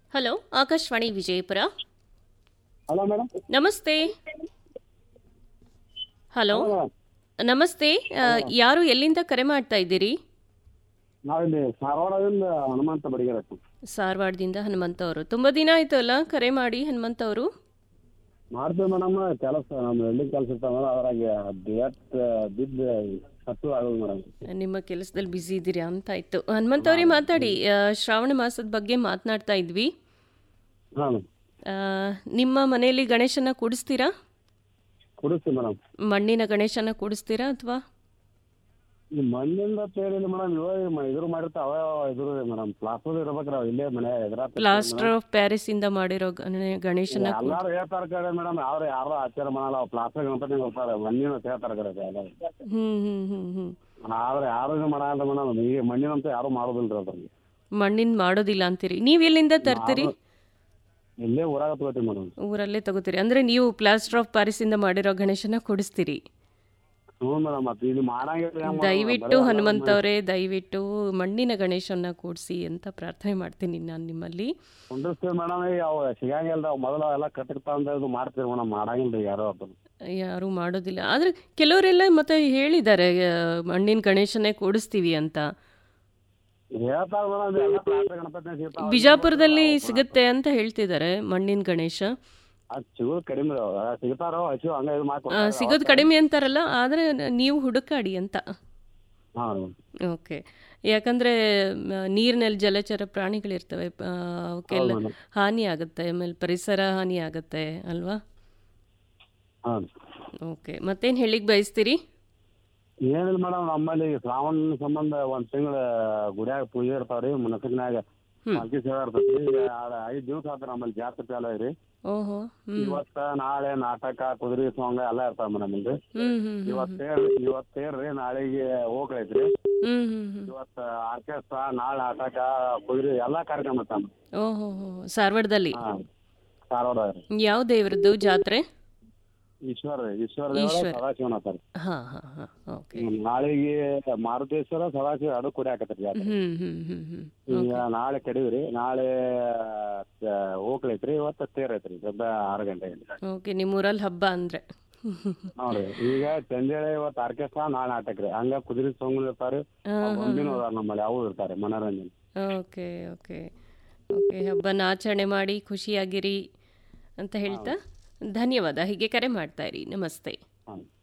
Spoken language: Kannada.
Hello Akashvani Vijayapura hello madam namaste hello hello namaste ಆ, ಯಾರು ಎಲ್ಲಿಂದ ಕರೆ ಮಾಡ್ತಾ ಇದ್ದೀರಿ ನಾವಿಲ್ಲಿ ಧಾರವಾಡದಿಂದ ಹನುಮಂತ ಬಡಿಗೆರೆ ಸಾರವಾಡದಿಂದ ಹನುಮಂತ ಅವರು ತುಂಬ ದಿನ ಆಯ್ತು ಅಲ್ಲ ಕರೆ ಮಾಡಿ ಹನುಮಂತ ಅವರು ಮಾಡ್ತೀವಿ ಮೇಡಮ್ ಕೆಲಸ ನಮ್ಮ ಎಲ್ಲಿ ಕೆಲಸ ಇರ್ತಾವಲ್ಲ ಅದ್ರಾಗ ಡೇಟ್ ಬಿದ್ದು ಸತ್ತು ಆಗೋದು ಮೇಡಮ್ ನಿಮ್ಮ ಕೆಲಸದಲ್ಲಿ ಬ್ಯುಸಿ ಇದ್ದೀರಾ ಅಂತ ಆಯ್ತು ಹನುಮಂತ ಅವರೇ ಮಾತಾಡಿ ಆ, ಶ್ರಾವಣ ಮಾಸದ ಬಗ್ಗೆ ಮಾತನಾಡ್ತಾ ಇದ್ವಿ ಹಾಂ ಆ, ನಿಮ್ಮ ಮನೆಯಲ್ಲಿ ಗಣೇಶನ ಕೂಡಿಸ್ತೀರಾ ಕುಡಿಸ್ತೀವಿ ಮೇಡಮ್ ಮಣ್ಣಿನ ಗಣೇಶನ ಕೂಡಿಸ್ತೀರಾ ಅಥವಾ ಈ ಮಣ್ಣಿಂದ ತೇರಿಲ್ಲ ಮೇಡಮ್ ಇವಾಗ ಇದ್ರ ಮಾಡಿರ್ತಾವ ಇದ್ರ ಮೇಡಮ್ ಪ್ಲಾಸ್ಟರ್ ಇರ್ಬೇಕ್ರಿ ಅವ್ ಇಲ್ಲೇ ಮನೆ ಎದುರ ಪ್ಲಾಸ್ಟರ್ ಆಫ್ ಪ್ಯಾರಿಸ್ ಇಂದ ಮಾಡಿರೋ ಗಣ- ಗಣೇಶನ ಕೂ- ಎಲ್ಲಾರು ಹೇಳ್ತಾರ ಕಡೆ ಮೇಡಮ್ ಅವ್ರು ಯಾರು ಆಚಾರ ಮಾಡಲ್ಲ ಅವ್ ಪ್ಲಾಸ್ಟರ್ ಗಣಪತಿ ಹೋಗ್ತಾರೆ ಮಣ್ಣಿನ ಹೇಳ್ತಾರ ಕಡೆ ಎಲ್ಲಾರು ಹ್ಮ್ ಹ್ಮ್ ಹ್ಮ್ ಹ್ಮ್ ಆದ್ರೆ ಯಾರು ಇದು ಮಾಡಲ್ಲ ಮೇಡಮ್ ಈ ಮಣ್ಣಿನಂತ ಯಾರು ಮಾಡೋದಿಲ್ರಿ ಅದ್ರಲ್ಲಿ ಮಣ್ಣಿನ ಮಾಡೋದಿಲ್ಲ ಅಂತೀರಿ ನೀವು ಎಲ್ಲಿಂದ ತರ್ತೀರಿ ಇಲ್ಲೇ ಊರಾಗ ತಗೋತೀವಿ ಮೇಡಮ್ ಊರಲ್ಲೇ ತಗೋತೀರಿ ಅಂದ್ರೆ ನೀವು ಪ್ಲಾಸ್ಟರ್ ಆಫ್ ಪ್ಯಾರಿಸ್ ಇಂದ ಮಾಡಿರೋ ಗಣೇಶನ ಕೊಡಿಸ್ತೀರಿ ಹ್ಞೂ ಮೇಡಮ್ ಮತ್ತೆ ಇಲ್ಲಿ ಮಾಡಂಗಿಲ್ಲ ಹೆಂಗ್ ಮಾಡೋದು? ದಯವಿಟ್ಟು ಬರೀ ಹನುಮಂತ ಅವರೇ ದಯವಿಟ್ಟು ಮಣ್ಣಿನ ಗಣೇಶನ ಕೂಡಿಸಿ ಅಂತ ಪ್ರಾರ್ಥನೆ ಮಾಡ್ತೀನಿ ನಾನು ನಿಮ್ಮಲ್ಲಿ ಕುಂಡಿಸ್ತೀವಿ ಮೇಡಮ್ ಈಗ ಅವು ಸಿಗಂಗಿಲ್ಲ ಅವು ಮೊದಲು ಅವೆಲ್ಲ ಕಟ್ಟಿರ್ತಾವ ಅಂತ ಇದು ಮಾಡ್ತೀವಿ ಮೇಡಮ್ ಮಾಡಂಗಿಲ್ಲ ಯಾರೋ ಅದನ್ನ ಯಾರೂ ಮಾಡೋದಿಲ್ಲ ಆದರೆ ಕೆಲವರೆಲ್ಲ ಮತ್ತೆ ಹೇಳಿದ್ದಾರೆ ಆ, ಮಣ್ಣಿನ ಗಣೇಶನೇ ಕೂಡಿಸ್ತೀವಿ ಅಂತ ಹೇಳ್ತಾರ ಮೇಡಮ್ ಎಲ್ಲ ಪ್ಲಾಸ್ಟರ್ ಗಣಪತಿ ಸಿಗ್ತಾವ ಬಿಜಾಪುರದಲ್ಲಿ ಸಿಗುತ್ತೆ ಅಂತ ಹೇಳ್ತಿದ್ದಾರೆ ಮಣ್ಣಿನ ಗಣೇಶ ಅದು ಸಿಗೋದು ಕಡಿಮೆ ಅದಾವ. ಸಿಗ್ತಾರೋ ಹಚ್ಚು ಹಂಗ ಇದು ಆ, ಮಾಡ್ಕೊಡ್ತಾರೆ ಸಿಗೋದು ಕಡಿಮೆ ಅಂತಾರಲ್ಲ ಆದರೆ ನೀವು ಹುಡುಕಾಡಿ ಅಂತ ಹಾಂ ಓಕೆ ಯಾಕಂದರೆ ನೀರಿನಲ್ಲಿ ಜಲಚರ ಪ್ರಾಣಿಗಳಿರ್ತವೆ ಆ, ಅವಕ್ಕೆಲ್ಲ ಹೌದು ಮೇಡಮ್. ಹಾನಿ ಆಗುತ್ತೆ ಆಮೇಲೆ ಪರಿಸರ ಹಾನಿ ಆಗುತ್ತೆ ಅಲ್ವಾ ಹಾಂ ಓಕೆ ಮತ್ತೇನು ಹೇಳಿಕ್ ಬಯಸ್ತೀರಿ ಏನಿಲ್ಲ ಮೇಡಮ್ ನಮ್ಮಲ್ಲಿ ಈಗ ಶ್ರಾವಣ ಸಂಬಂಧ ಒಂದ್ ತಿಂಗಳ ಗುಡಿಯಾಗ ಪೂಜೆ ಇರ್ತಾವ್ರಿ ಮನಸ್ಸಿನಾಗ ಪಾಲ್ಕಿ ಸೇವೆ ಇರ್ತೈತಿ ಈಗ ಆಡ- ಐದ್ ದಿವಸ ಆತ ನಮ್ಮಲ್ಲಿ ಜಾತ್ರೆ ಚಾಲ ರೀ ಓಹೋ ಹ್ಞೂ ಇವತ್ತ ನಾಳೆ ನಾಟಕ ಕುದುರೆ ಸಾಂಗ್ ಎಲ್ಲ ಇರ್ತಾವ ಮೇಡಮ್ ಇಲ್ಲಿ ಹ್ಞೂ ಹ್ಞೂ ಇವತ್ತು ತೇರ್ ಇವತ್ತು ತೇರ್ರಿ ನಾಳೆಗೆ ಹೋಗ್ಲೈತ್ರಿ ಹ್ಞೂ ಹ್ಞೂ ಹ್ಞೂ ಇವತ್ತು ಆರ್ಕೆಸ್ಟ್ರಾ ನಾಳೆ ನಾಟಕ ಕುದುರೆ ಎಲ್ಲಾ ಕಾರ್ಯಕ್ರಮ ಇರ್ತಾವ ಓಹೋ ಹೋ ಸಾರವಾಡದಲ್ಲಿ ಹಾ ಧಾರವಾಡ ರೀ ಯಾವ ದೇವ್ರದ್ದು ಜಾತ್ರೆ ಈಶ್ವರ ಈಶ್ವರ ದೇವರ ಈಶ್ವರ. ಸದಾಶಿವನ ಸರ್ ಹಾಂ ಹಾಂ ಹಾಂ ಓಕೆ ನಾಳೆಗೆ ಮಾರುತೇಶ್ವರ ಸದಾಶಿವ ಎರಡು ಕುಡಿ ಹಾಕತ್ರಿ ಜಾತ್ರೆ ಹ್ಞೂ ಹ್ಞೂ ಹ್ಞೂ ಹ್ಞೂ ಈಗ ನಾಳೆ ಕಡಿವ್ರಿ ನಾಳೆ ಹೋಗ್ಲೈತ್ರಿ ಇವತ್ತು ತೇರ್ ಐತ್ರಿ ಸದ್ದ ಆರು ಗಂಟೆಗೆ ಓಕೆ ನಿಮ್ಮೂರಲ್ಲಿ ಹಬ್ಬ ಅಂದರೆ ನೋಡ್ರಿ ಈಗ ಚಂದೇಳೆ ಇವತ್ತು ಆರ್ಕೆಸ್ಟ್ರಾ ನಾಳೆ ನಾಟಕ ರೀ ಹಂಗ ಕುದುರೆ ಸಾಂಗ್ ಇರ್ತಾರೆ ಒಂದಿನ ಅದಾರ ನಮ್ಮಲ್ಲಿ ಅವು ಇರ್ತಾರೆ ಮನೋರಂಜನೆ ಓಕೆ ಓಕೆ ಓಕೆ ಹಬ್ಬನ ಆಚರಣೆ ಮಾಡಿ ಖುಷಿಯಾಗಿರಿ ಅಂತ ಹೇಳ್ತಾ ಧನ್ಯವಾದ ಹೀಗೆ ಕರೆ ಮಾಡ್ತಾ ಇರಿ ನಮಸ್ತೆ ಹಾಂ